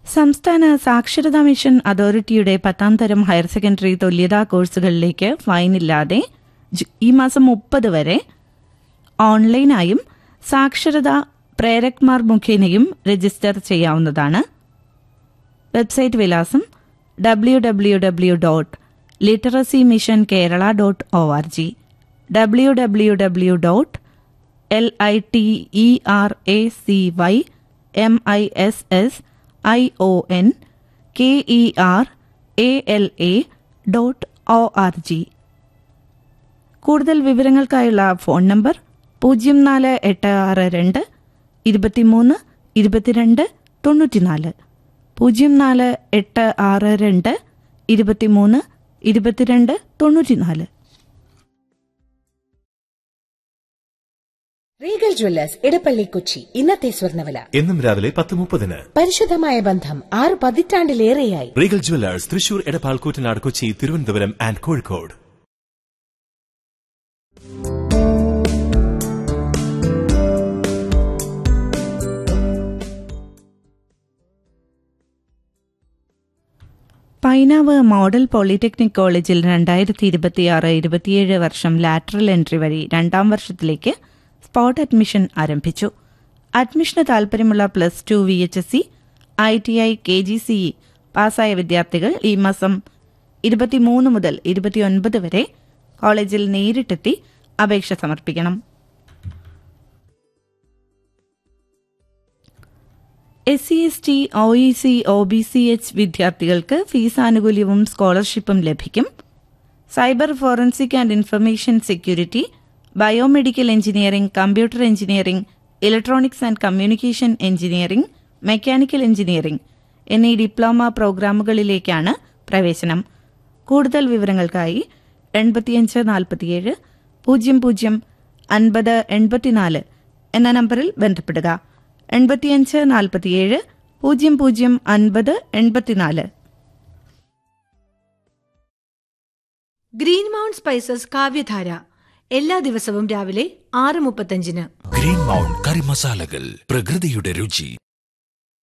സംസ്ഥാന സാക്ഷരതാ മിഷൻ അതോറിറ്റിയുടെ പത്താം തരം ഹയർ സെക്കൻഡറി തുല്യതാ കോഴ്സുകളിലേക്ക് ഫൈനില്ലാതെ ജു- ഈ മാസം മുപ്പത് വരെ ഓൺലൈനായും സാക്ഷരതാ പ്രേരക്മാർ മുഖേനയും രജിസ്റ്റർ ചെയ്യാവുന്നതാണ് വെബ്സൈറ്റ് വിലാസം W W W dot literacy mission Kerala dot O R G W W W dot L I T E R A C Y M I S S I O N K E R A L A dot O R G കൂടുതൽ വിവരങ്ങൾക്കായുള്ള phone number പൂജ്യം നാല് എട്ട് ആറ് രണ്ട് ഇരുപത്തിമൂന്ന് ഇരുപത്തിരണ്ട് തൊണ്ണൂറ്റിനാല് പൂജ്യം നാല് എട്ട് ആറ് രണ്ട് ഇരുപത്തിമൂന്ന് ഇരുപത്തിരണ്ട് തൊണ്ണൂറ്റിനാല് റീഗൽ ജ്വല്ലേഴ്സ് ഇടപ്പള്ളി കൊച്ചി ഇന്നത്തെ സ്വർണ്ണവില എന്നും രാവിലെ പത്ത് മുപ്പതിന് പരിശുദ്ധമായ ബന്ധം ആറ് പതിറ്റാണ്ടിലേറെയായി regal jewellers Thrissur Edappal Koottanad Kochi Thiruvananthapuram and Kozhikode Painavu model polytechnic കോളേജിൽ രണ്ടായിരത്തി ഇരുപത്തിയാറ് ഇരുപത്തിയേഴ് വർഷം ലാറ്ററൽ എൻട്രി വഴി രണ്ടാം വർഷത്തിലേക്ക് സ്പോട്ട് അഡ്മിഷൻ ആരംഭിച്ചു അഡ്മിഷന് താൽപര്യമുള്ള plus two V H S C I T I K G C E പാസ്സായ വിദ്യാർത്ഥികൾ ഈ മാസം ഇരുപത്തിമൂന്ന് മുതൽ ഇരുപത്തിയൊൻപത് വരെ കോളേജിൽ നേരിട്ടെത്തി അപേക്ഷ സമർപ്പിക്കണം S C S T O E C O B C H വിദ്യാർത്ഥികൾക്ക് ഫീസ് ആനുകൂല്യവും സ്കോളർഷിപ്പും ലഭിക്കും cyber forensic and information security biomedical engineering computer engineering electronics and communication engineering mechanical engineering എന്നീ ഡിപ്ലോമ പ്രോഗ്രാമുകളിലേക്കാണ് പ്രവേശനം കൂടുതൽ വിവരങ്ങൾക്കായി എൺപത്തിയഞ്ച് നാൽപ്പത്തിയേഴ് പൂജ്യം പൂജ്യം അൻപത് എൺപത്തിനാല് എന്ന നമ്പറിൽ ബന്ധപ്പെടുക എൺപത്തിയഞ്ച് നാൽപ്പത്തിയേഴ് പൂജ്യം പൂജ്യം അൻപത് എൺപത്തിനാല് ഗ്രീൻ മൗണ്ട് സ്പൈസസ് കാവ്യധാര എല്ലാ ദിവസവും രാവിലെ ആറ് മുപ്പത്തഞ്ചിന് ഗ്രീൻ മൗണ്ട് കറി മസാലകൾ പ്രകൃതിയുടെ രുചി